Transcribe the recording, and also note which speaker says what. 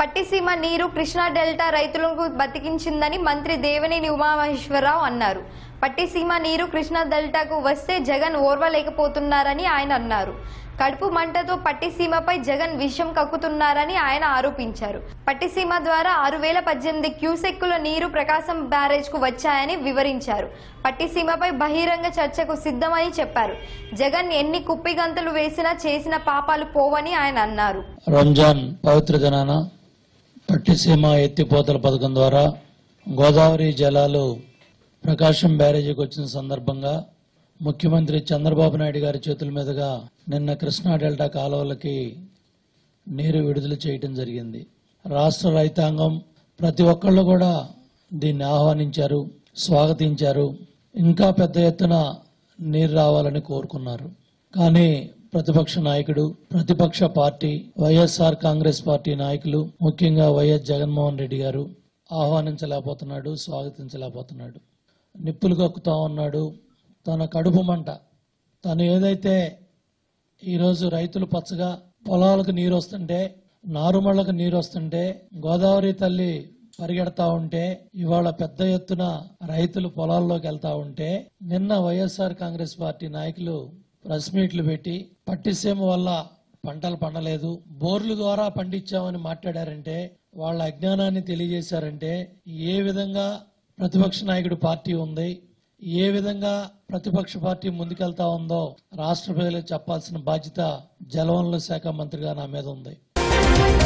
Speaker 1: పట్టిసీమ నీరు కృష్ణా డెల్టా రైతులకు బతికించిందని మంత్రి దేవినేని ఉమామహేశ్వరరావు అన్నారు పట్టిసీమ నీరు కృష్ణా డెల్టాకు వస్తే జగన్ ఓర్వలేకపోతున్నారని ఆయన అన్నారు కడుపు మంటతో పట్టిసీమపై జగన్ విషం కక్కుతున్నారని ఆయన ఆరోపించారు పట్టిసీమ ద్వారా ఆరు వేల పద్దెనిమిది క్యూసెక్కుల నీరు ప్రకాశం బ్యారేజ్ కు వచ్చాయని వివరించారు పట్టిసీమపై బహిరంగ చర్చకు సిద్ధమని చెప్పారు జగన్ ఎన్ని కుప్పిగంతులు వేసినా చేసిన పాపాలు పోవని ఆయన అన్నారు
Speaker 2: రంజాన్ పవిత్ర దినాన పట్టిసీమ ఎత్తిపోతల పథకం ద్వారా గోదావరి జలాలు ప్రకాశం బ్యారేజీకి వచ్చిన సందర్భంగా ముఖ్యమంత్రి చంద్రబాబు నాయుడు గారి చేతుల మీదుగా నిన్న కృష్ణా డెల్టా కాలువలకి నీరు విడుదల చేయటం జరిగింది రాష్ట్ర రైతాంగం ప్రతి ఒక్కళ్ళు కూడా దీన్ని ఆహ్వానించారు స్వాగతించారు ఇంకా పెద్ద ఎత్తున నీరు రావాలని కోరుకున్నారు కానీ ప్రతిపక్ష నాయకుడు ప్రతిపక్ష పార్టీ వైఎస్ఆర్ కాంగ్రెస్ పార్టీ నాయకులు ముఖ్యంగా వైఎస్ జగన్మోహన్ రెడ్డి గారు ఆహ్వానించలేకపోతున్నాడు స్వాగతించలేకపోతున్నాడు నిప్పులు కక్కుతా ఉన్నాడు తన కడుపు మంట తను ఏదైతే ఈరోజు రైతులు పచ్చగా పొలాలకు నీరు వస్తుంటే నారుమళ్లకు నీరు వస్తుంటే గోదావరి తల్లి పరిగెడతా ఉంటే ఇవాళ పెద్ద ఎత్తున రైతులు పొలాల్లోకి వెళ్తా ఉంటే నిన్న వైఎస్ఆర్ కాంగ్రెస్ పార్టీ నాయకులు ప్రెస్ మీట్లు పెట్టి పట్టిసీమ వల్ల పంటలు పండలేదు బోర్లు ద్వారా పండించామని మాట్లాడారంటే వాళ్ళ అజ్ఞానాన్ని తెలియజేశారంటే ఏ విధంగా ప్రతిపక్ష నాయకుడు పార్టీ ఉంది ఏ విధంగా ప్రతిపక్ష పార్టీ ముందుకెళ్తా ఉందో రాష్ట్ర ప్రజలకు చెప్పాల్సిన బాధ్యత జలవనరుల శాఖ మంత్రిగా నా మీద ఉంది